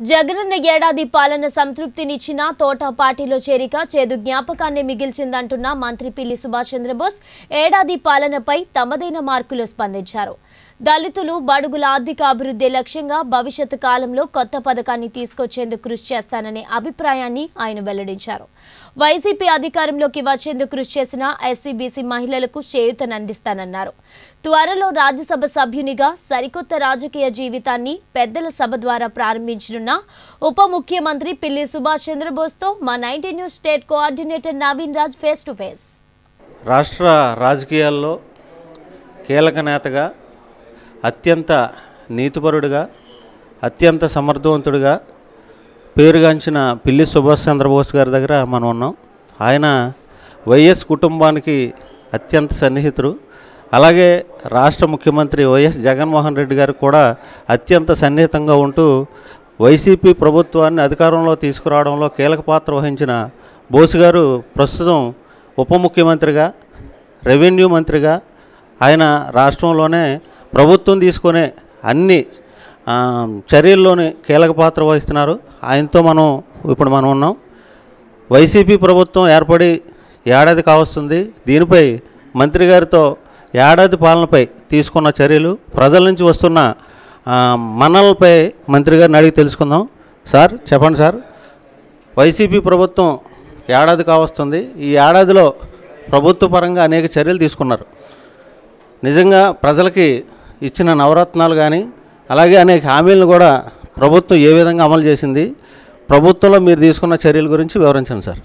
జగనన్న ఏడాది పాలన సంతృప్తినిచ్చిన తోట పార్టీలో చేరిక చేదు జ్ఞాపకాన్ని మిగిల్చిందంటున్న మంత్రి పిల్లి సుభాష్ చంద్రబోస్ ఏడాది పాలనపై తమదైన మార్కులు స్పందించారు దళితులు బడుగుల ఆర్థిక అభివృద్ధి లక్ష్యంగా భవిష్యత్తు కాలంలో కొత్త పథకాన్ని తీసుకొచ్చేందుకు కృషి చేస్తాననే అభిప్రాయాన్ని ఆయన వెల్లడించారు వైసీపీ అధికారంలోకి వచ్చేందుకు కృషి చేసిన ఎస్సీ బీసీ మహిళలకు చేయూతనందిస్తానన్నారు త్వరలో రాజ్యసభ సభ్యునిగా సరికొత్త రాజకీయ జీవితాన్ని పెద్దల సభ ద్వారా ప్రారంభించనున్న ఉప ముఖ్యమంత్రి పిల్లి సుభాష్ చంద్రబోస్తో మా ninety news state coordinator Naveen Raj face to face రాష్ట్ర రాజకీయాల్లో కీలక నేతగా అత్యంత నీతిపరుడుగా అత్యంత సమర్థవంతుడిగా పేరుగాంచిన పిల్లి సుభాష్ చంద్రబోస్ గారి దగ్గర మనం ఉన్నాం ఆయన వైఎస్ కుటుంబానికి అత్యంత సన్నిహితుడు అలాగే రాష్ట్ర ముఖ్యమంత్రి వైఎస్ జగన్మోహన్ రెడ్డి గారు కూడా అత్యంత సన్నిహితంగా ఉంటూ వైసీపీ ప్రభుత్వాన్ని అధికారంలో తీసుకురావడంలో కీలక పాత్ర వహించిన బోస్ గారు ప్రస్తుతం ఉప ముఖ్యమంత్రిగా రెవెన్యూ మంత్రిగా ఆయన రాష్ట్రంలోనే ప్రభుత్వం తీసుకునే అన్ని ఆ, చర్యల్లోని కీలక పాత్ర వహిస్తున్నారు ఆయనతో మనం ఇప్పుడు మనం ఉన్నాం వైసీపీ ప్రభుత్వం ఏర్పడి ఏడాది కావస్తుంది దీనిపై మంత్రి గారితో ఏడాది పాలనపై తీసుకున్న చర్యలు ప్రజల నుంచి వస్తున్న ఆ, మన్నలపై మంత్రి గారిని అడిగి తెలుసుకుందాం సార్ చెప్పండి సార్ వైసీపీ ప్రభుత్వం ఏడాది కావస్తుంది ఈ ఏడాదిలో ప్రభుత్వ పరంగా అనేక చర్యలు తీసుకున్నారు నిజంగా ప్రజలకి ఇచ్చిన నవరత్నాలు కానీ అలాగే అనేక హామీలను కూడా ప్రభుత్వం ఏ విధంగా అమలు చేసింది ప్రభుత్వంలో మీరు తీసుకున్న చర్యల గురించి వివరించండి సార్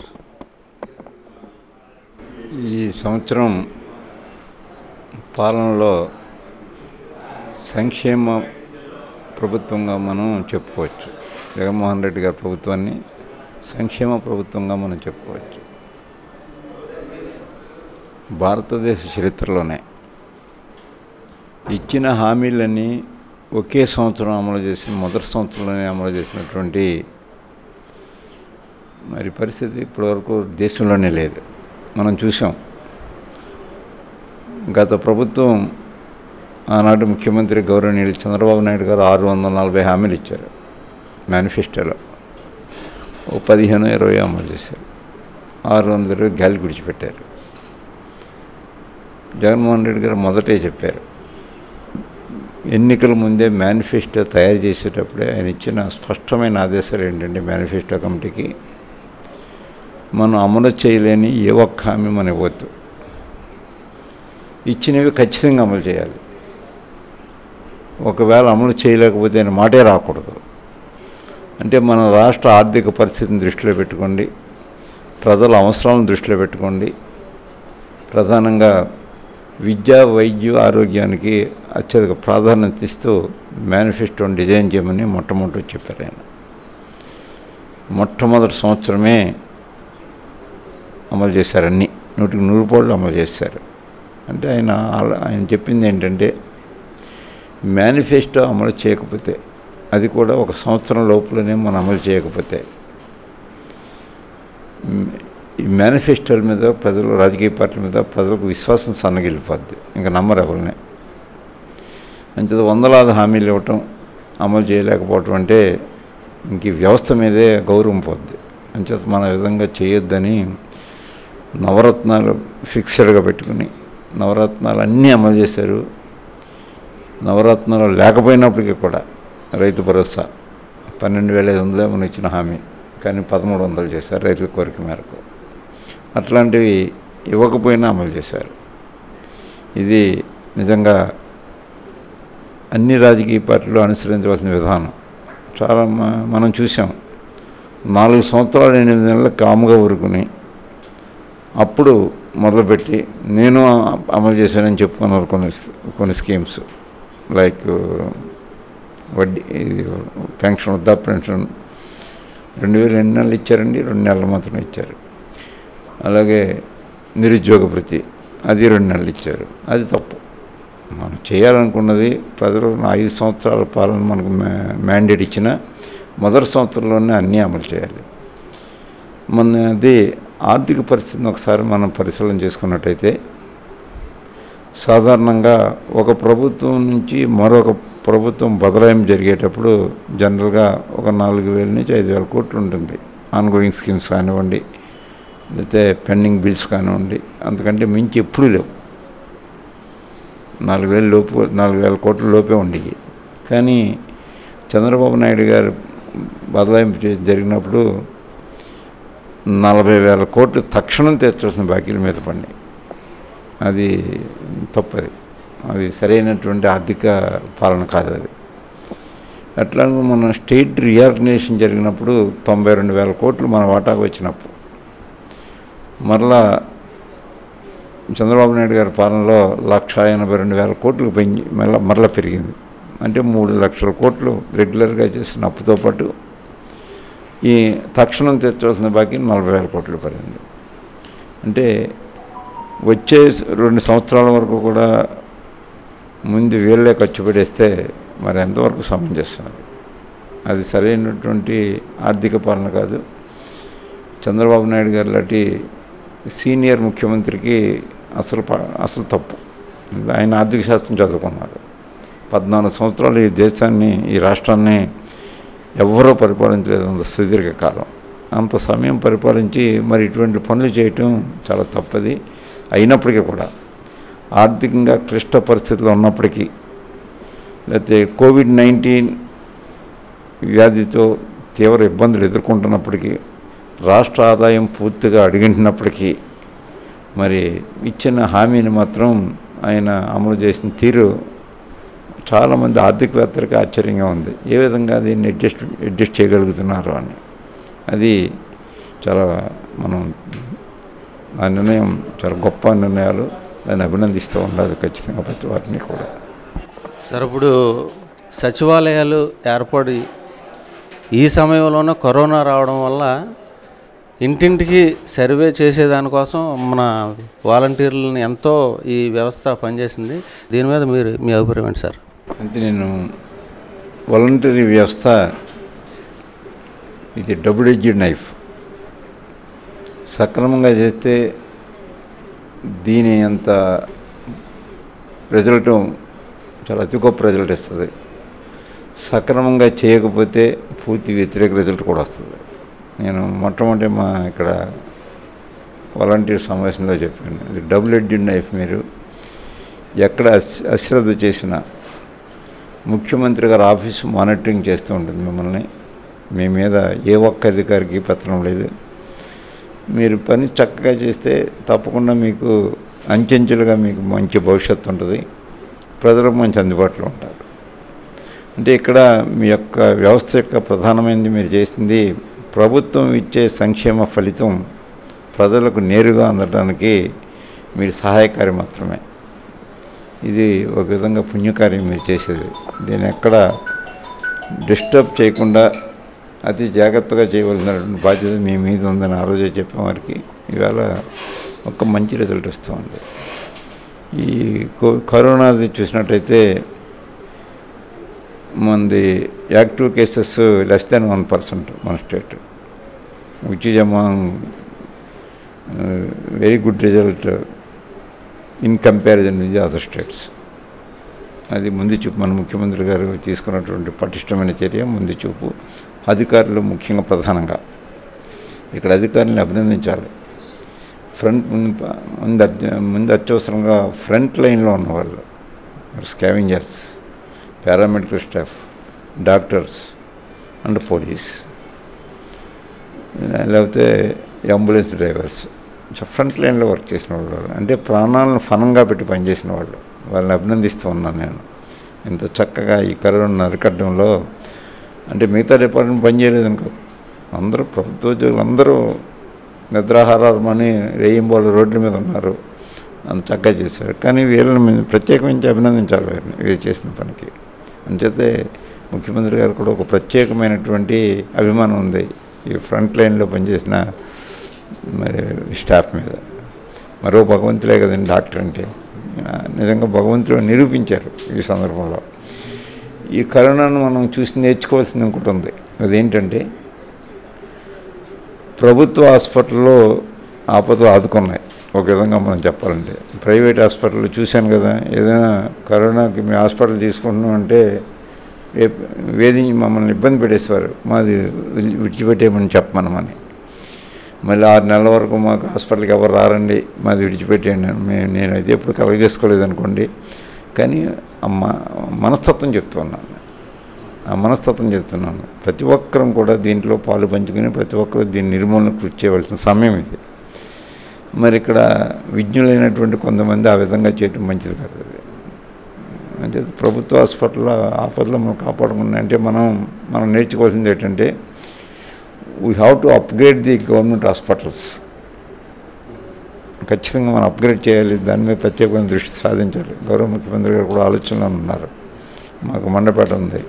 ఈ సంవత్సరం పాలనలో సంక్షేమ ప్రభుత్వంగా మనం చెప్పుకోవచ్చు జగన్మోహన్ రెడ్డి గారి ప్రభుత్వాన్ని సంక్షేమ ప్రభుత్వంగా మనం చెప్పుకోవచ్చు భారతదేశ చరిత్రలోనే ఇచ్చిన హామీలన్నీ ఒకే సంవత్సరం అమలు చేసిన మొదటి సంవత్సరంలోనే అమలు చేసినటువంటి మరి పరిస్థితి ఇప్పటివరకు దేశంలోనే లేదు మనం చూసాం గత ప్రభుత్వం ఆనాటి ముఖ్యమంత్రి గౌరవనీయులు చంద్రబాబు నాయుడు గారు ఆరు వందల నలభై హామీలు ఇచ్చారు మేనిఫెస్టోలో ఓ పదిహేను ఇరవై అమలు చేశారు ఆరు వందలు గాలి విడిచిపెట్టారు జగన్మోహన్ రెడ్డి గారు మొదటే చెప్పారు ఎన్నికల ముందే మేనిఫెస్టో తయారు చేసేటప్పుడే ఆయన ఇచ్చిన స్పష్టమైన ఆదేశాలు ఏంటంటే మేనిఫెస్టో కమిటీకి మనం అమలు చేయలేని ఏ ఒక్క హామీ మన ఇవ్వద్దు ఇచ్చినవి ఖచ్చితంగా అమలు చేయాలి ఒకవేళ అమలు చేయలేకపోతే ఆయన మాటే రాకూడదు అంటే మన రాష్ట్ర ఆర్థిక పరిస్థితిని దృష్టిలో పెట్టుకోండి ప్రజల అవసరాలను దృష్టిలో పెట్టుకోండి ప్రధానంగా విద్య వైద్య ఆరోగ్యానికి అత్యధిక ప్రాధాన్యత ఇస్తూ మేనిఫెస్టోని డిజైన్ చేయమని మొట్టమొదటి చెప్పారు ఆయన మొట్టమొదటి సంవత్సరమే అమలు చేశారు అన్నీ నూటికి నూరు పాళ్ళు అమలు చేశారు అంటే ఆయన ఆల- ఆయన చెప్పింది ఏంటంటే మేనిఫెస్టో అమలు చేయకపోతే అది కూడా ఒక సంవత్సరం లోపలనే మనం అమలు చేయకపోతే మ్, ఈ మేనిఫెస్టోల మీద ప్రజలు రాజకీయ పార్టీల మీద ప్రజలకు విశ్వాసం సన్నగిలిపోద్ది ఇంకా నమ్మరు ఎవరిని అంచేత వందలాది హామీలు ఇవ్వటం అమలు చేయలేకపోవటం అంటే ఇంక ఈ వ్యవస్థ మీదే గౌరవం పోద్ది అంచేత మన విధంగా చేయొద్దని నవరత్నాలు ఫిక్స్డ్గా పెట్టుకుని నవరత్నాలు అన్నీ అమలు చేశారు నవరత్నాలు లేకపోయినప్పటికీ కూడా రైతు భరోసా పన్నెండు వేల ఐదు వందలే మనం ఇచ్చిన హామీ కానీ పదమూడు వందలు చేశారు రైతుల కోరిక మేరకు అట్లాంటివి ఇవ్వకపోయినా అమలు చేశారు ఇది నిజంగా అన్ని రాజకీయ పార్టీలు అనుసరించవలసిన విధానం చాలా మ- మనం చూసాం నాలుగు సంవత్సరాలు ఎనిమిది నెలలు కాముగా ఊరుకుని అప్పుడు మొదలుపెట్టి నేను అ- అమలు చేశానని చెప్పుకున్నారు కొన్ని కొన్ని స్కీమ్స్ లైక్ వడ్డీ ఇది పెన్షన్ వృద్ధా పెన్షన్ రెండు వేలు రెండు నెలలు ఇచ్చారండి రెండు నెలలు మాత్రం ఇచ్చారు అలాగే నిరుద్యోగ భృతి అది రెండు నెలలు ఇచ్చారు అది తప్పు మనం చేయాలనుకున్నది ప్రజలు నా ఐదు సంవత్సరాల పాలన మనకు మ్యాండేట్ ఇచ్చిన మొదటి సంవత్సరంలోనే అన్నీ అమలు చేయాలి మన అది ఆర్థిక పరిస్థితిని ఒకసారి మనం పరిశీలన చేసుకున్నట్టయితే సాధారణంగా ఒక ప్రభుత్వం నుంచి మరొక ప్రభుత్వం బదలాయింపు జరిగేటప్పుడు జనరల్గా ఒక నాలుగు వేల నుంచి ఐదు వేల కోట్లు ఉంటుంది ఆన్గోయింగ్ స్కీమ్స్ కానివ్వండి లేకపోతే పెండింగ్ బిల్స్ కానివ్వండి అంతకంటే మించి ఎప్పుడూ లేవు నాలుగు వేల లోపు నాలుగు వేల కోట్ల లోపే ఉండేవి కానీ చంద్రబాబు నాయుడు గారు బదలాయింపు చేసి జరిగినప్పుడు నలభై వేల కోట్లు తక్షణం తీర్చాల్సిన బాకీల మీద పడినాయి అది తప్పది అది సరైనటువంటి ఆర్థిక పాలన కాదు అది అట్లా మన స్టేట్ రీఆర్గనైజేషన్ జరిగినప్పుడు తొంభై రెండు వేల కోట్లు మన వాటాకు వచ్చినప్పుడు మరలా చంద్రబాబు నాయుడు గారి పాలనలో లక్ష ఎనభై రెండు వేల కోట్లు పెంచి మళ్ళీ మరలా పెరిగింది అంటే మూడు లక్షల కోట్లు రెగ్యులర్గా చేసిన అప్పుతో పాటు ఈ తక్షణం తెచ్చవలసిన బాకీ నలభై వేల కోట్లు పడింది అంటే వచ్చే రెండు సంవత్సరాల వరకు కూడా ముందు వీళ్ళే ఖర్చు పెడేస్తే మరి ఎంతవరకు సమంజసం అది అది సరైనటువంటి ఆర్థిక పాలన కాదు చంద్రబాబు నాయుడు గారు లాంటి సీనియర్ ముఖ్యమంత్రికి అసలు ప- అసలు తప్పు ఆయన ఆర్థిక శాస్త్రం చదువుకున్నారు పద్నాలుగు సంవత్సరాలు ఈ దేశాన్ని ఈ రాష్ట్రాన్ని ఎవరూ పరిపాలించలేదు అంత సుదీర్ఘ కాలం అంత సమయం పరిపాలించి మరి ఇటువంటి పనులు చేయటం చాలా తప్పది అయినప్పటికీ కూడా ఆర్థికంగా క్లిష్ట పరిస్థితులు ఉన్నప్పటికీ లేకపోతే కోవిడ్ నైన్టీన్ వ్యాధితో తీవ్ర ఇబ్బందులు ఎదుర్కొంటున్నప్పటికీ రాష్ట్ర ఆదాయం పూర్తిగా అడిగించినప్పటికీ మరి ఇచ్చిన హామీని మాత్రం ఆయన అమలు చేసిన తీరు చాలామంది ఆర్థికవేత్తలకు ఆశ్చర్యంగా ఉంది ఏ విధంగా దీన్ని అడ్జస్ట్ అడ్జస్ట్ చేయగలుగుతున్నారు అని అది చాలా మనం ఆ నిర్ణయం చాలా గొప్ప నిర్ణయాలు దాన్ని అభినందిస్తూ ఉండాలి ఖచ్చితంగా ప్రతి వారిని కూడా సార్ ఇప్పుడు సచివాలయాలు ఏర్పడి ఈ సమయంలోనే కరోనా రావడం వల్ల ఇంటింటికి సర్వే చేసేదానికోసం మన వాలంటీర్లని ఎంతో ఈ వ్యవస్థ పనిచేసింది దీని మీద మీరు మీ అభిప్రాయం ఏంటి సార్ అంటే నేను వాలంటరీ వ్యవస్థ ఇది డబుల్ ఎడ్జ్డ్ నైఫ్ సక్రమంగా చేస్తే దీని అంత రిజల్ట్ చాలా అతి గొప్ప రిజల్ట్ ఇస్తుంది సక్రమంగా చేయకపోతే పూర్తి వ్యతిరేక రిజల్ట్ కూడా వస్తుంది నేను మొట్టమొదటి మా ఇక్కడ వాలంటీర్ సమావేశంలో చెప్పాను ఇది డబుల్ ఎడ్జ్డ్ నైఫ్ మీరు ఎక్కడ అశ్- అశ్రద్ధ చేసినా ముఖ్యమంత్రి గారు ఆఫీసు మానిటరింగ్ చేస్తూ ఉంటుంది మిమ్మల్ని మీ మీద ఏ ఒక్క అధికారికి పత్రం లేదు మీరు పని చక్కగా చేస్తే తప్పకుండా మీకు అంచెంచెలుగా మీకు మంచి భవిష్యత్తు ఉంటుంది ప్రజలకు మంచి అందుబాటులో ఉంటారు అంటే ఇక్కడ మీ యొక్క వ్యవస్థ యొక్క ప్రధానమైనది మీరు చేసింది ప్రభుత్వం ఇచ్చే సంక్షేమ ఫలితం ప్రజలకు నేరుగా అందడానికి మీరు సహాయకారి మాత్రమే ఇది ఒక విధంగా పుణ్యకార్యం మీరు చేసేది దీన్ని ఎక్కడ డిస్టర్బ్ చేయకుండా అతి జాగ్రత్తగా చేయవలసినటువంటి బాధ్యత మీ మీద ఉందని ఆ రోజే చెప్పిన వారికి ఇవాళ ఒక మంచి రిజల్ట్ వస్తుంది ఈ కో- కరోనాది చూసినట్టయితే మనది active cases less than one percent మన state which is among very good result in comparison with other states అది ముందు చూపు మన ముఖ్యమంత్రి గారు తీసుకున్నటువంటి పటిష్టమైన చర్య ముందు చూపు అధికారులు ముఖ్యంగా ప్రధానంగా ఇక్కడ అధికారులను అభినందించాలి ఫ్రంట్ ముందు ముందు అత్య- ముందు అత్యవసరంగా ఫ్రంట్ లైన్లో ఉన్నవాళ్ళు scavengers paramedical staff doctors and police లేకపోతే అంబులెన్స్ డ్రైవర్స్ ఫ్రంట్ లైన్లో వర్క్ చేసిన వాళ్ళు అంటే ప్రాణాలను ఫనంగా పెట్టి పనిచేసిన వాళ్ళు వాళ్ళని అభినందిస్తూ ఉన్నాను నేను ఇంత చక్కగా ఈ కరోనా అరికట్టడంలో అంటే మిగతా డిపార్ట్మెంట్ పనిచేయలేదు అనుకో అందరూ ప్రభుత్వ ఉద్యోగులు అందరూ నిద్రాహారాలు మని రేయింబోళ్ళు రోడ్ల మీద ఉన్నారు అంత చక్కగా చేశారు కానీ వీళ్ళని మేము ప్రత్యేకించి అభినందించాలి వీరిని వీరు చేసిన పనికి అంచేతే ముఖ్యమంత్రి గారు కూడా ఒక ప్రత్యేకమైనటువంటి అభిమానం ఉంది ఈ ఫ్రంట్ లైన్లో పనిచేసిన మరి స్టాఫ్ మీద మరో భగవంతులే కదండి డాక్టర్ అంటే ఆ, నిజంగా భగవంతుడు నిరూపించారు ఈ సందర్భంలో ఈ కరోనాను మనం చూసి నేర్చుకోవాల్సింది ఇంకోటి ఉంది అదేంటంటే ప్రభుత్వ హాస్పిటల్లో ఆపదలు ఆదుకున్నాయి ఒక విధంగా మనం చెప్పాలంటే ప్రైవేట్ హాస్పిటల్ చూశాను కదా ఏదైనా కరోనాకి మీ హాస్పిటల్ తీసుకుంటున్నాం అంటే వేధించి మమ్మల్ని ఇబ్బంది పెట్టేసేవారు మాది విడి- విడిచిపెట్టేయమని చెప్పమనమని మళ్ళీ ఆరు నెలల వరకు మాకు హాస్పిటల్కి ఎవరు రారండి మాది విడిచిపెట్టేయండి అని మేము నేనైతే ఎప్పుడు కలగజేసుకోలేదు అనుకోండి కానీ అమ్మ మనస్తత్వం చెప్తున్నాను ఆ మనస్తత్వం చెప్తున్నాను ప్రతి ఒక్కరం కూడా దీంట్లో పాలు పంచుకుని ప్రతి ఒక్కరు దీని నిర్మూలన కృషి చేయవలసిన సమయం ఇది మరి ఇక్కడ విజ్ఞులైనటువంటి కొంతమంది ఆ విధంగా చేయటం మంచిది కాదు అది అంటే ప్రభుత్వ హాస్పిటల్ ఆపదలో మనం కాపాడుకున్నా అంటే మనం మనం నేర్చుకోవాల్సింది ఏంటంటే we have to upgrade the government hospitals ఖచ్చితంగా మనం అప్గ్రేడ్ చేయాలి దాని మీద ప్రత్యేకమైన దృష్టి సాధించాలి గౌరవ ముఖ్యమంత్రి గారు కూడా ఆలోచనలో ఉన్నారు మాకు మండపేట ఉంది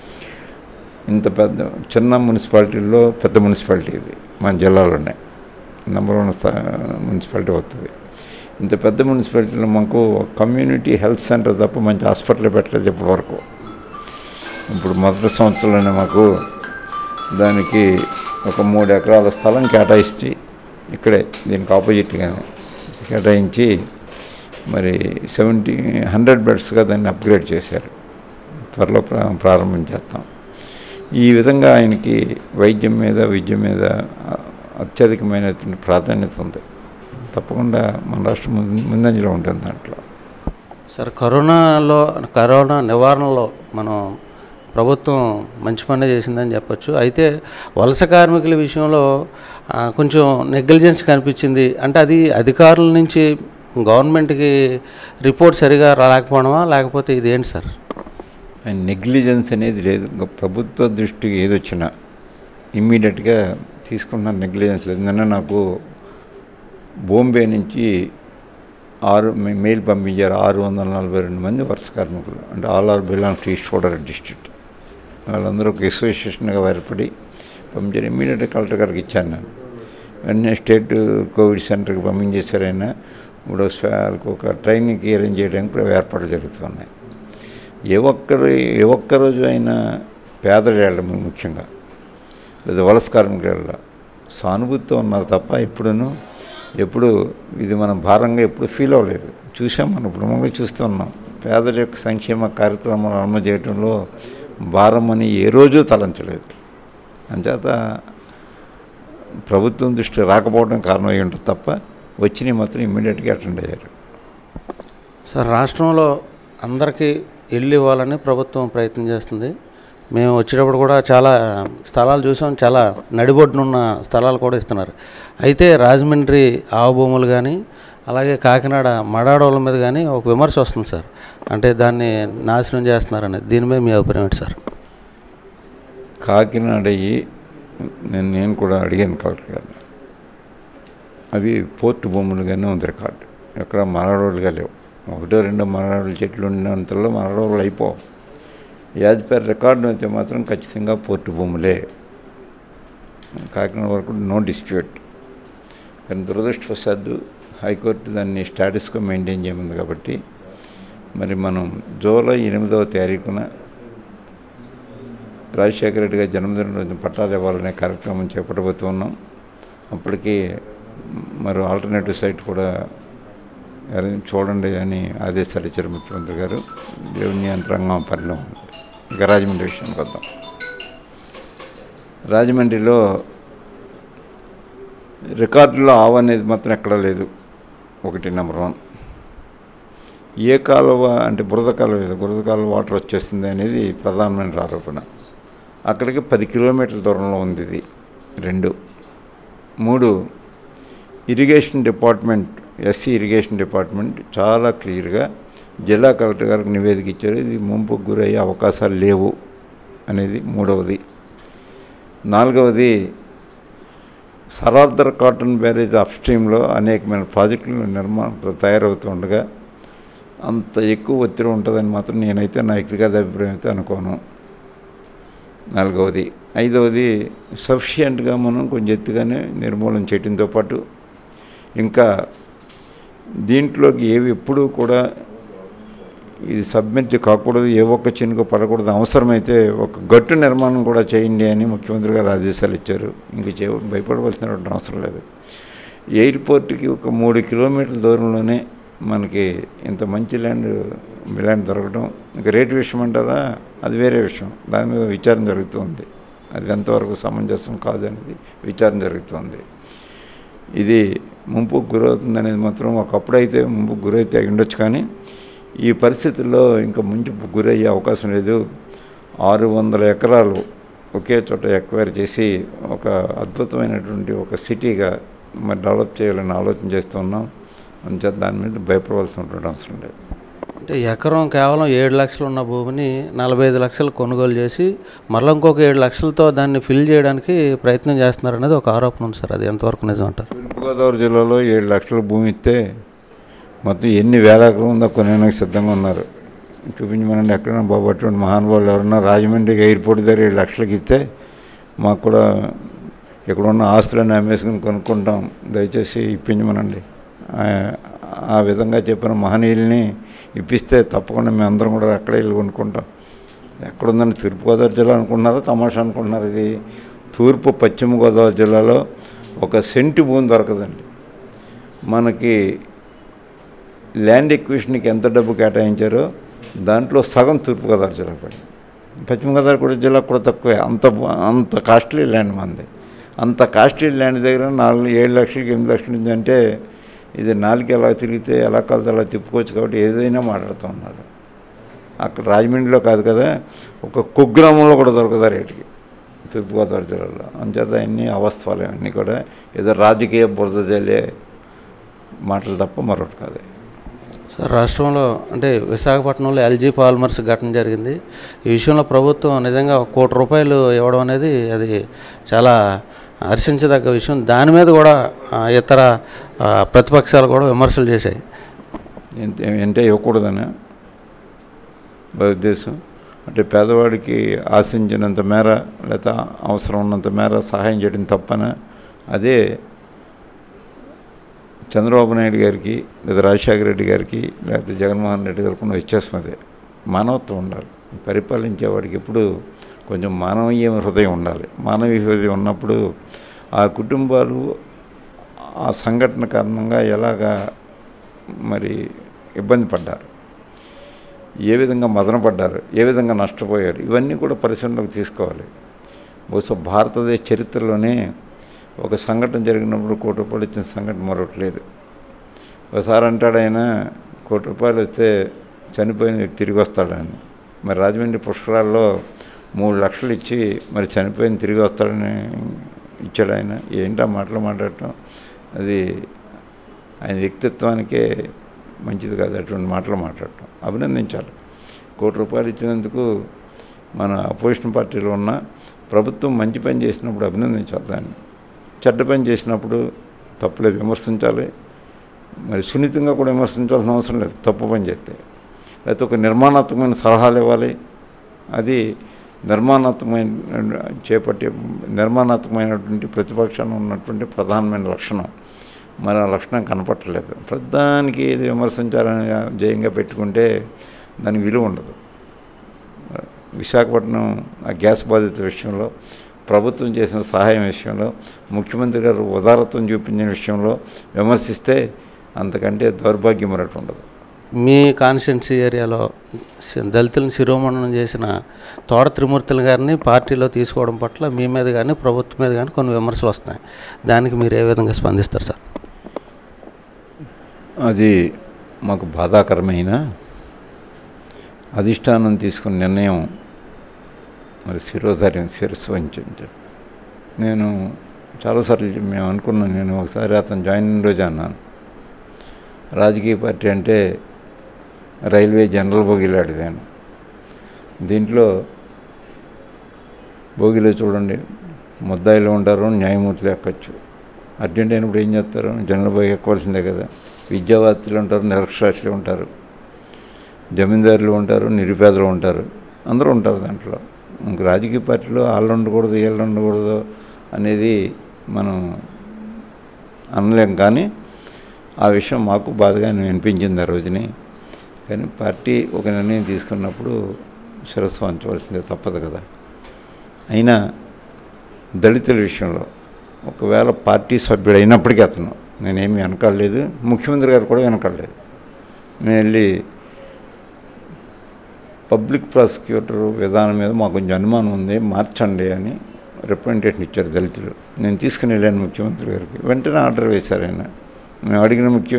ఇంత పెద్ద చిన్న మున్సిపాలిటీల్లో పెద్ద మున్సిపాలిటీ ఇది మన జిల్లాలోనే నెంబర్ వన్ స్థా మున్సిపాలిటీ అవుతుంది ఇంత పెద్ద మున్సిపాలిటీలో మాకు కమ్యూనిటీ హెల్త్ సెంటర్ తప్ప మంచి హాస్పిటల్ పెట్టలేదు ఇప్పటి వరకు ఇప్పుడు మొదటి సంవత్సరంలోనే మాకు దానికి ఒక మూడు ఎకరాల స్థలం కేటాయించి ఇక్కడే దీనికి ఆపోజిట్గానే కేటాయించి మరి సెవెంటీ హండ్రెడ్ బెడ్స్గా దాన్ని అప్గ్రేడ్ చేశారు త్వరలో ప్రా ప్రారంభం చేస్తాం ఈ విధంగా ఆయనకి వైద్యం మీద విద్య మీద అ- అత్యధికమైనటువంటి ప్రాధాన్యత ఉంది తప్పకుండా మన రాష్ట్రం ముందు- ముందంజలో ఉంటుంది దాంట్లో సార్ కరోనాలో కరోనా నివారణలో మనం ప్రభుత్వం మంచి పని చేసిందని చెప్పొచ్చు అయితే వలస కార్మికుల విషయంలో ఆ, కొంచెం నెగ్లిజెన్స్ కనిపించింది అంటే అది అధికారుల నుంచి గవర్నమెంట్కి రిపోర్ట్ సరిగా రాలేకపోవడమా లేకపోతే ఇదేంటి సార్ నెగ్లిజెన్స్ అనేది లేదు ఇంకా ప్రభుత్వ దృష్టికి ఏదొచ్చినా ఇమ్మీడియట్గా తీసుకున్న నెగ్లిజెన్స్ లేదు నిన్న నాకు బాంబే నుంచి ఆరు మె- మెయిల్ పంపించారు ఆరు వందల నలభై రెండు మంది వరుస కార్మికులు అంటే all are belong to east Godavari district వాళ్ళందరూ ఒక అసోసియేషన్గా ఏర్పడి పంపించారు ఇమ్మీడియట్గా కలెక్టర్ గారికి ఇచ్చాను నేను వెంటనే స్టేట్ కోవిడ్ సెంటర్కి పంపించేశారు ఆయన ఇప్పుడు స్వ- వాళ్ళకి ఒక ట్రైనింగ్కి అరేంజ్ చేయడానికి ఇప్పుడు ఏర్పాట్లు జరుగుతున్నాయి ఏ ఒక్కరు ఏ ఒక్క రోజు అయినా పేదలు ముఖ్యంగా లేదా వలస కార్మికుల సానుభూతితో ఉన్నారు తప్ప ఎప్పుడును ఎప్పుడు ఇది మనం భారంగా ఎప్పుడు ఫీల్ అవ్వలేదు చూసాం మనం ఇప్పుడు మనం చూస్తున్నాం పేదల యొక్క సంక్షేమ కార్యక్రమాలు అమలు చేయడంలో భారం అని ఏ రోజు తలంచలేదు అంచేత ప్రభుత్వం దృష్టి రాకపోవడం కారణమై ఉంటుంది తప్ప వచ్చినవి మాత్రం ఇమ్మీడియట్గా అటెండ్ అయ్యారు సార్ రాష్ట్రంలో అందరికీ ఇల్లు ఇవ్వాలని ప్రభుత్వం ప్రయత్నం చేస్తుంది మేము వచ్చేటప్పుడు కూడా చాలా స్థలాలు చూసాం చాలా నడిబొడ్డునున్న స్థలాలు కూడా ఇస్తున్నారు అయితే రాజమండ్రి ఆవు భూములు కానీ అలాగే కాకినాడ మడాడోళ్ళ మీద కానీ ఒక విమర్శ వస్తుంది సార్ అంటే దాన్ని నాశనం చేస్తున్నారని దీని మీద మీ అభిప్రాయం ఏంటి సార్ కాకినాడ అయ్యి నేను నేను కూడా అడిగాను కలెక్టర్ గారిని అవి పోర్టు భూములుగానే ఉంది రికార్డు ఎక్కడ మరడోళ్ళుగా లేవు ఒకటో రెండో మరడోళ్ళ చెట్లు ఉన్నంతలో మరడోళ్ళు అయిపోవు యాజ్ పర్ రికార్డు అయితే మాత్రం ఖచ్చితంగా పోర్టు భూములే కాకినాడ వరకు నో డిస్ప్యూట్ కానీ దురదృష్టవశాత్తు హైకోర్టు దాన్ని స్టాటస్గా మెయింటైన్ చేయమంది కాబట్టి మరి మనం జూలై ఎనిమిదవ తారీఖున రాజశేఖర రెడ్డి గారి జన్మదిన రోజున పట్టాలు ఇవ్వాలనే కార్యక్రమం చేపట్టబోతున్నాం అప్పటికి మరి ఆల్టర్నేటివ్ సైట్ కూడా arrange చూడండి అని ఆదేశాలు ఇచ్చారు ముఖ్యమంత్రి గారు దేవుని యంత్రాంగం పనిలో ఉంది ఇక రాజమండ్రి విషయానికి వద్దాం రాజమండ్రిలో రికార్డులో ఆవు అనేది మాత్రం ఎక్కడా లేదు ఒకటి నెంబర్ వన్ ఏ కాలువ అంటే బురద కాలువ ఏదో బురద కాలువ వాటర్ వచ్చేస్తుంది అనేది ప్రధానమైన ఆరోపణ అక్కడికి పది కిలోమీటర్ల దూరంలో ఉంది ఇది రెండు మూడు irrigation department SC irrigation department చాలా క్లియర్గా జిల్లా కలెక్టర్ గారికి నివేదిక ఇచ్చారు ఇది ముంపుకు గురయ్యే అవకాశాలు లేవు అనేది మూడవది నాలుగవది సరార్దర్ కాటన్ బ్యారేజ్ అప్ స్ట్రీమ్లో అనేకమైన ప్రాజెక్టులు నిర్మాణం తయారవుతుండగా అంత ఎక్కువ ఒత్తిడి ఉంటుందని మాత్రం నేనైతే నా వ్యక్తిగత అభిప్రాయం అయితే అనుకోను నాలుగవది ఐదవది సఫిషియెంట్గా మనం కొంచెం ఎత్తుగానే నిర్మూలన చేయడంతో పాటు ఇంకా దీంట్లోకి ఏవి ఎప్పుడూ కూడా ఇది సబ్మిట్ కాకూడదు ఏ ఒక్క చినుక పడకూడదు అవసరమైతే ఒక గట్టు నిర్మాణం కూడా చేయండి అని ముఖ్యమంత్రి గారు ఆదేశాలు ఇచ్చారు ఇంక చే భయపడవలసినటువంటి అవసరం లేదు ఎయిర్పోర్ట్కి ఒక మూడు కిలోమీటర్ల దూరంలోనే మనకి ఇంత మంచి ల్యాండ్ ల్యాండ్ దొరకడం ఇంకా రేటు విషయం అంటారా అది వేరే విషయం దాని మీద విచారణ జరుగుతుంది అది ఎంతవరకు సమంజసం కాదనేది విచారణ జరుగుతుంది ఇది ముంపుకు గురవుతుంది అనేది మాత్రం ఒకప్పుడైతే ముంపుకు గురైతే అయి ఉండొచ్చు కానీ ఈ పరిస్థితుల్లో ఇంకా ముంచుకు గురయ్యే అవకాశం లేదు ఆరు వందల ఎకరాలు ఒకే చోట ఎక్వైర్ చేసి ఒక అద్భుతమైనటువంటి ఒక సిటీగా మరి డెవలప్ చేయాలని ఆలోచన చేస్తున్నాం అందుచేత దాని మీద భయపడవలసినటువంటి అవసరం లేదు అంటే ఎకరం కేవలం ఏడు లక్షలు ఉన్న భూమిని నలభై ఐదు లక్షలు కొనుగోలు చేసి మరలా ఇంకొక ఏడు లక్షలతో దాన్ని ఫిల్ చేయడానికి ప్రయత్నం చేస్తున్నారు అనేది ఒక ఆరోపణ ఉంది సార్ అది ఎంతవరకు నిజం అంటారు తూర్పుగోదావరి జిల్లాలో ఏడు లక్షల భూమి ఇస్తే మొత్తం ఎన్ని వేల ఎకరం ఉందో కొనేందుకు సిద్ధంగా ఉన్నారు చూపించమనండి ఎక్కడైనా బాబు అటువంటి మహానుభావులు ఎవరన్నా రాజమండ్రికి ఎయిర్పోర్ట్ దగ్గర ఏడు లక్షలకి ఇస్తే మాకు కూడా ఇక్కడ ఉన్న ఆస్తులను అమ్మేసుకుని కొనుక్కుంటాం దయచేసి ఇప్పించమనండి ఆ- ఆ విధంగా చెప్పిన మహనీయుల్ని ఇప్పిస్తే తప్పకుండా మేము అందరం కూడా అక్కడే వెళ్ళి కొనుక్కుంటాం ఎక్కడుందని తూర్పుగోదావరి జిల్లా అనుకుంటున్నారో తమాషా అనుకుంటున్నారు ఇది తూర్పు పశ్చిమ గోదావరి జిల్లాలో ఒక సెంటు భూమి దొరకదండి మనకి ల్యాండ్ ఎక్విషన్కి ఎంత డబ్బు కేటాయించారో దాంట్లో సగం తూర్పుగోదావరి జిల్లా పడింది పశ్చిమ గోదావరి కూడా జిల్లా కూడా తక్కువే అంత అంత కాస్ట్లీ ల్యాండ్ మంది అంత కాస్ట్లీ ల్యాండ్ దగ్గర నాలుగు ఏడు లక్షలకి ఎనిమిది లక్షల నుంచి అంటే ఇది నాలుగు ఎలా తిరిగితే ఎలా కలితే అలా తిప్పుకోవచ్చు కాబట్టి ఏదైనా మాట్లాడుతూ ఉన్నారు అక్కడ రాజమండ్రిలో కాదు కదా ఒక కుగ్రామంలో కూడా దొరకదా రేటుకి తూర్పుగోదావరి జిల్లాలో అంచేత అన్ని అవస్థలు అన్నీ కూడా ఏదో రాజకీయ బురద జల్లే మాటలు తప్ప మరొకటి కాదు సార్ రాష్ట్రంలో అంటే విశాఖపట్నంలో ఎల్జీ పాల్మర్స్ ఘటన జరిగింది ఈ విషయంలో ప్రభుత్వం నిజంగా ఒక కోటి రూపాయలు ఇవ్వడం అనేది అది చాలా హర్షించదగ్గ విషయం దాని మీద కూడా ఆ, ఇతర ఆ, ప్రతిపక్షాలు కూడా విమర్శలు చేశాయి ఎంత- అంటే ఇవ్వకూడదని నా ఉద్దేశం అంటే పేదవాడికి ఆశించినంత మేర లేదా అవసరం ఉన్నంత మేర సహాయం చేయడం తప్పన అదే చంద్రబాబు నాయుడు గారికి లేదా రాజశేఖర రెడ్డి గారికి లేకపోతే జగన్మోహన్ రెడ్డి గారికి ఉన్న వ్యత్యాసం అదే మానవత్వం ఉండాలి పరిపాలించేవాడికి ఎప్పుడు కొంచెం మానవీయ హృదయం ఉండాలి మానవీయ హృదయం ఉన్నప్పుడు ఆ కుటుంబాలు ఆ సంఘటన కారణంగా ఎలాగా మరి ఇబ్బంది పడ్డారు ఏ విధంగా మదనపడ్డారు ఏ విధంగా నష్టపోయారు ఇవన్నీ కూడా పరిశీలనలోకి తీసుకోవాలి బహుశా భారతదేశ చరిత్రలోనే ఒక సంఘటన జరిగినప్పుడు కోటి రూపాయలు ఇచ్చిన సంఘటన మరొకటి లేదు ఒకసారి అంటాడు ఆయన కోటి రూపాయలు ఇస్తే చనిపోయిన వ్యక్తి తిరిగి వస్తాడని మరి రాజమండ్రి పుష్కరాల్లో మూడు లక్షలు ఇచ్చి మరి చనిపోయిన తిరిగి వస్తాడని ఇచ్చాడు ఆయన ఏంటో మాటలు మాట్లాడటం అది ఆయన వ్యక్తిత్వానికే మంచిది కాదు అటువంటి మాటలు మాట్లాడటం అభినందించాలి కోటి రూపాయలు ఇచ్చినందుకు మన అపోజిషన్ పార్టీలో ఉన్న ప్రభుత్వం మంచి పని చేసినప్పుడు అభినందించాలి దాన్ని చెడ్డ పని చేసినప్పుడు తప్పులేదు విమర్శించాలి మరి సున్నితంగా కూడా విమర్శించాల్సిన అవసరం లేదు తప్పు పని చేస్తే లేకపోతే ఒక నిర్మాణాత్మకమైన సలహాలు ఇవ్వాలి అది నిర్మాణాత్మకమైన చేపట్టే నిర్మాణాత్మకమైనటువంటి ప్రతిపక్షాన్ని ఉన్నటువంటి ప్రధానమైన లక్షణం మరి ఆ లక్షణం కనపట్టలేదు ప్రధానికి ఏది విమర్శించాలని జయంగా పెట్టుకుంటే దానికి విలువ ఉండదు విశాఖపట్నం ఆ గ్యాస్ బాధితుల విషయంలో ప్రభుత్వం చేసిన సహాయం విషయంలో ముఖ్యమంత్రి గారు ఉదారత్వం చూపించిన విషయంలో విమర్శిస్తే అంతకంటే దౌర్భాగ్యం మరొకటి ఉండదు మీ కాన్స్టిట్యున్సీ ఏరియాలో సి- దళితులను శిరోమణనం చేసిన తోట త్రిమూర్తులు గారిని పార్టీలో తీసుకోవడం పట్ల మీ మీద కానీ ప్రభుత్వం మీద కానీ కొన్ని విమర్శలు వస్తున్నాయి దానికి మీరు ఏ విధంగా స్పందిస్తారు సార్ అది మాకు బాధాకరమైన అధిష్టానం తీసుకున్న నిర్ణయం మరి శిరోధార్యం శిరస్సు వంచండి నేను చాలాసార్లు మేము అనుకున్నాను నేను ఒకసారి అతను జాయిన్ అయిన రోజు అన్నాను రాజకీయ పార్టీ అంటే రైల్వే జనరల్ బోగిలాడిదాను దీంట్లో భోగిలో చూడండి ముద్దాయిలు ఉంటారు న్యాయమూర్తులు ఎక్కొచ్చు అర్జెంట్ అయినప్పుడు ఏం చేస్తారు జనరల్ బోగి ఎక్కవలసిందే కదా విద్యావేత్తలు ఉంటారు నిరక్షరాస్యులు ఉంటారు జమీందారులు ఉంటారు నిరుపేదలు ఉంటారు అందరూ ఉంటారు దాంట్లో ఇంక రాజకీయ పార్టీలో వాళ్ళు ఉండకూడదు వీళ్ళు ఉండకూడదు అనేది మనం అనలేం కానీ ఆ విషయం మాకు బాధగా అనిపించింది ఆ రోజుని కానీ పార్టీ ఒక నిర్ణయం తీసుకున్నప్పుడు శిరస్సు వంచవలసిందే తప్పదు కదా అయినా దళితుల విషయంలో ఒకవేళ పార్టీ సభ్యుడు అయినప్పటికీ అతను నేనేమి వెనకాడలేదు ముఖ్యమంత్రి గారు కూడా వెనకాడలేదు మేము వెళ్ళి పబ్లిక్ ప్రాసిక్యూటర్ విధానం మీద మాకు కొంచెం అనుమానం ఉంది మార్చండి అని రిప్రజెంటేషన్ ఇచ్చారు దళితులు నేను తీసుకుని వెళ్ళాను ముఖ్యమంత్రి గారికి వెంటనే ఆర్డర్ వేశారు ఆయన మేము అడిగిన ముఖ్య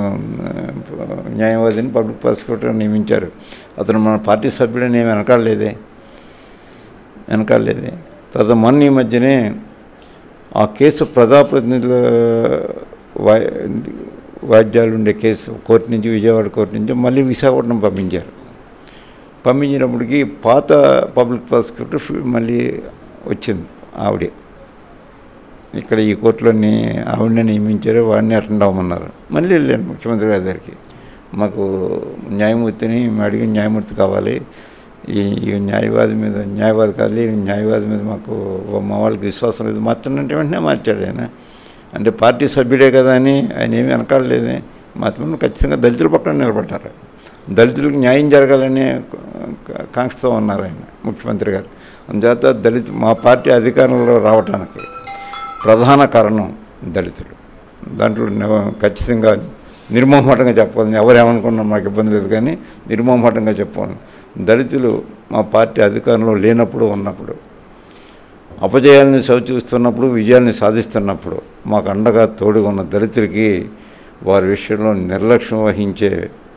న్యాయవాదిని పబ్లిక్ ప్రాసిక్యూటర్ నియమించారు అతను మన పార్టీ సభ్యుడని ఏమి వెనకాడలేదే వెనకాడలేదే తర్వాత మొన్న ఈ మధ్యనే ఆ కేసు ప్రజాప్రతినిధుల వా వాద్యాలు ఉండే కేసు కోర్టు నుంచి విజయవాడ కోర్టు నుంచి మళ్ళీ విశాఖపట్నం పంపించారు పంపించినప్పటికీ పాత పబ్లిక్ ప్రాసిక్యూటర్ ఫి- మళ్ళీ వచ్చింది ఆవిడే ఇక్కడ ఈ కోర్టులోని ఆవిడని నియమించారు వాడిని అటెండ్ అవ్వమన్నారు మళ్ళీ వెళ్ళాను ముఖ్యమంత్రి గారి దగ్గరికి మాకు న్యాయమూర్తిని మేము అడిగిన న్యాయమూర్తి కావాలి ఈ ఈ న్యాయవాది మీద న్యాయవాది కాదు ఈ న్యాయవాది మీద మాకు మా వాళ్ళకి విశ్వాసం లేదు మార్చండి వెంటనే మార్చాడు ఆయన అంటే పార్టీ సభ్యుడే కదా అని ఆయన ఏమీ వెనకాడలేదే మార్చమని ఖచ్చితంగా దళితుల పక్కన నిలబడ్డారు దళితులకు న్యాయం జరగాలనే కా- కాంక్షతో ఉన్నారు ఆయన ముఖ్యమంత్రి గారు అందుచేత దళిత మా పార్టీ అధికారంలో రావడానికి ప్రధాన కారణం దళితులు దాంట్లో నే- ఖచ్చితంగా నిర్మోహమాటంగా చెప్పాలి ఎవరు ఏమనుకున్నా మాకు ఇబ్బంది లేదు కానీ నిర్మోహమాటంగా చెప్పాలి దళితులు మా పార్టీ అధికారంలో లేనప్పుడు ఉన్నప్పుడు అపజయాలను చవిచూస్తున్నప్పుడు విజయాల్ని సాధిస్తున్నప్పుడు మాకు అండగా తోడుగా ఉన్న దళితులకి వారి విషయంలో నిర్లక్ష్యం వహించే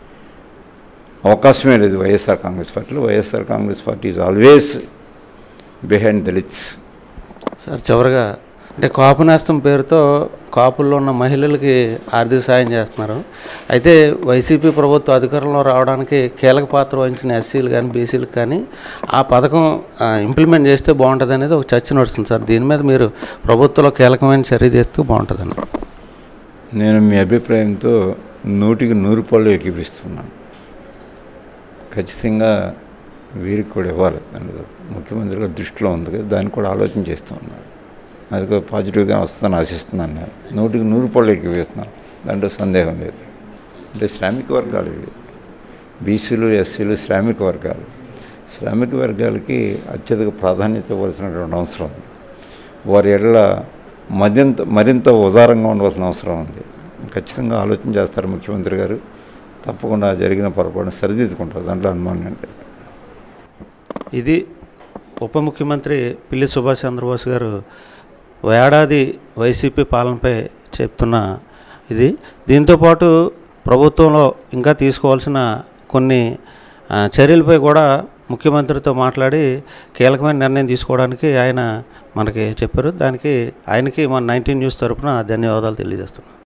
అవకాశమే లేదు వైఎస్ఆర్ కాంగ్రెస్ పార్టీలో YSR Congress party is always behind Dalits sir చివరిగా అంటే కాపు నేస్తం పేరుతో కాపుల్లో ఉన్న మహిళలకి ఆర్థిక సాయం చేస్తున్నారు అయితే వైసీపీ ప్రభుత్వ అధికారంలో రావడానికి కీలక పాత్ర వహించిన ఎస్సీలు కానీ బీసీలకు కానీ ఆ పథకం ఆ, ఇంప్లిమెంట్ చేస్తే బాగుంటుంది అనేది ఒక చర్చ నడుస్తుంది సార్ దీని మీద మీరు ప్రభుత్వంలో కీలకమైన చర్య చేస్తే బాగుంటుందని నేను మీ అభిప్రాయంతో నూటికి నూరు పళ్ళు ఎక్కిపిస్తున్నాను ఖచ్చితంగా వీరికి కూడా ఇవ్వాలి దాని ముఖ్యమంత్రి గారి దృష్టిలో ఉంది కదా దాన్ని కూడా ఆలోచన చేస్తూ ఉన్నారు అది కూడా పాజిటివ్గా వస్తుందని ఆశిస్తున్నాను నేను నూటికి నూరు పళ్ళు ఎక్కిపిస్తున్నాను దాంట్లో సందేహం లేదు అంటే శ్రామిక వర్గాలు ఇవి బీసీలు ఎస్సీలు శ్రామిక వర్గాలు శ్రామిక వర్గాలకి అత్యధిక ప్రాధాన్యత ఇవ్వాల్సినటువంటి అవసరం ఉంది వారి ఎడల మరింత మరింత ఉదారంగా ఉండవలసిన అవసరం ఉంది ఖచ్చితంగా ఆలోచన చేస్తారు ముఖ్యమంత్రి గారు తప్పకుండా జరిగిన పొరపాటును సరిదిద్దుకుంటారు దాంట్లో అనుమానం ఏంటి ఇది ఉప ముఖ్యమంత్రి పిల్లి సుభాష్ చంద్రబోస్ గారు ఏడాది వైసీపీ పాలనపై చెప్తున్న ఇది దీంతోపాటు ప్రభుత్వంలో ఇంకా తీసుకోవాల్సిన కొన్ని ఆ, చర్యలపై కూడా ముఖ్యమంత్రితో మాట్లాడి కీలకమైన నిర్ణయం తీసుకోవడానికి ఆయన మనకి చెప్పారు దానికి ఆయనకి మన నైన్టీన్ న్యూస్ తరపున ధన్యవాదాలు తెలియజేస్తున్నాం